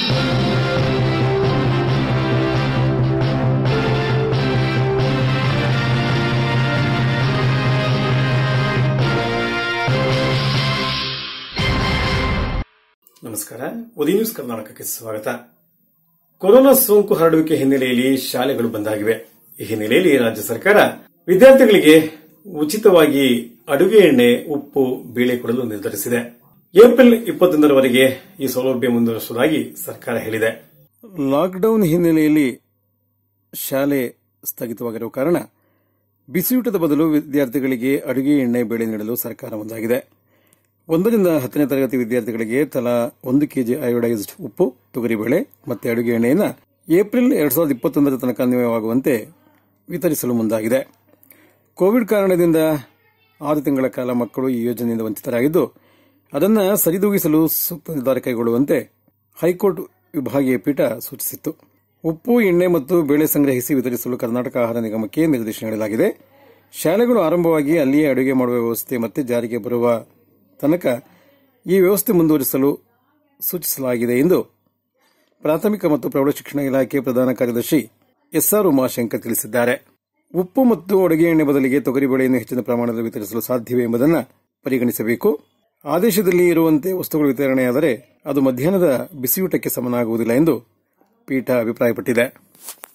ನಮಸ್ಕಾರ ಉದಯ ನ್ಯೂಸ್ ಕರ್ನಾಟಕಕ್ಕೆ ಸ್ವಾಗತ ಕೊರೋನಾ ಸೋಂಕು ಹರಡುವಿಕೆ ಹಿನ್ನೆಲೆಯಲ್ಲಿ ಶಾಲೆಗಳು ಬಂದಾಗಿವೆ ಈ ಹಿನ್ನೆಲೆಯಲ್ಲಿ ರಾಜ್ಯ ಸರ್ಕಾರ ವಿದ್ಯಾರ್ಥಿಗಳಿಗೆ ಉಚಿತವಾಗಿ ಅಡುಗೆ ಎಣ್ಣೆ ಉಪ್ಪು ಬೇಳೆ ಕೊಡಲು ನಿರ್ಧರಿಸಿದೆ ಏಪ್ರಿಲ್ ಇಪ್ಪತ್ತೊಂದರವರೆಗೆ ಈ ಸೌಲಭ್ಯ ಮುಂದುವರಿಸುವುದಾಗಿ ಸರ್ಕಾರ ಹೇಳಿದೆ ಲಾಕ್ಡೌನ್ ಹಿನ್ನೆಲೆಯಲ್ಲಿ ಶಾಲೆ ಸ್ಥಗಿತವಾಗಿರುವ ಕಾರಣ ಬಿಸಿಯೂಟದ ಬದಲು ವಿದ್ಯಾರ್ಥಿಗಳಿಗೆ ಅಡುಗೆ ಎಣ್ಣೆ ಬೇಳೆ ನೀಡಲು ಸರ್ಕಾರ ಮುಂದಾಗಿದೆ ಒಂದರಿಂದ ಹತ್ತನೇ ತರಗತಿ ವಿದ್ಯಾರ್ಥಿಗಳಿಗೆ ತಲಾ ಒಂದು ಕೆಜಿ ಅಯೋಡೈಸ್ಡ್ ಉಪ್ಪು ತೊಗರಿಬೇಳೆ ಮತ್ತು ಅಡುಗೆ ಎಣ್ಣೆಯನ್ನು ಏಪ್ರಿಲ್ ಎರಡ್ ಸಾವಿರದ ಇಪ್ಪತ್ತೊಂದರ ತನಕ ಅನ್ವಯವಾಗುವಂತೆ ವಿತರಿಸಲು ಮುಂದಾಗಿದೆ ಕೋವಿಡ್ ಕಾರಣದಿಂದ ಆರು ತಿಂಗಳ ಕಾಲ ಮಕ್ಕಳು ಈ ಯೋಜನೆಯಿಂದ ವಂಚಿತರಾಗಿದ್ದು ಅದನ್ನು ಸರಿದೂಗಿಸಲು ಸೂಕ್ತ ನಿರ್ಧಾರ ಕೈಗೊಳ್ಳುವಂತೆ ಹೈಕೋರ್ಟ್ ವಿಭಾಗೀಯ ಪೀಠ ಸೂಚಿಸಿತ್ತು ಉಪ್ಪು ಎಣ್ಣೆ ಮತ್ತು ಬೇಳೆ ಸಂಗ್ರಹಿಸಿ ವಿತರಿಸಲು ಕರ್ನಾಟಕ ಆಹಾರ ನಿಗಮಕ್ಕೆ ನಿರ್ದೇಶನ ನೀಡಲಾಗಿದೆ ಶಾಲೆಗಳು ಆರಂಭವಾಗಿ ಅಲ್ಲಿಯೇ ಅಡುಗೆ ಮಾಡುವ ವ್ಯವಸ್ಥೆ ಮತ್ತೆ ಜಾರಿಗೆ ಬರುವ ತನಕ ಈ ವ್ಯವಸ್ಥೆ ಮುಂದುವರಿಸಲು ಸೂಚಿಸಲಾಗಿದೆ ಎಂದು ಪ್ರಾಥಮಿಕ ಮತ್ತು ಪ್ರೌಢಶಿಕ್ಷಣ ಇಲಾಖೆ ಪ್ರಧಾನ ಕಾರ್ಯದರ್ಶಿ ಎಸ್ಆರ್ ಉಮಾಶಂಕರ್ ತಿಳಿಸಿದ್ದಾರೆ ಉಪ್ಪು ಮತ್ತು ಅಡುಗೆ ಎಣ್ಣೆ ಬದಲಿಗೆ ತೊಗರಿಬೇಳೆಯನ್ನು ಹೆಚ್ಚಿನ ಪ್ರಮಾಣದಲ್ಲಿ ವಿತರಿಸಲು ಸಾಧ್ಯವೇ ಎಂಬುದನ್ನು ಪರಿಗಣಿಸಬೇಕು ಆದೇಶದಲ್ಲಿ ಇರುವಂತೆ ವಸ್ತುಗಳು ವಿತರಣೆಯಾದರೆ ಅದು ಮಧ್ಯಾಹ್ನದ ಬಿಸಿಯೂಟಕ್ಕೆ ಸಮನಾಗುವುದಿಲ್ಲ ಎಂದು ಪೀಠ ಅಭಿಪ್ರಾಯಪಟ್ಟಿದೆ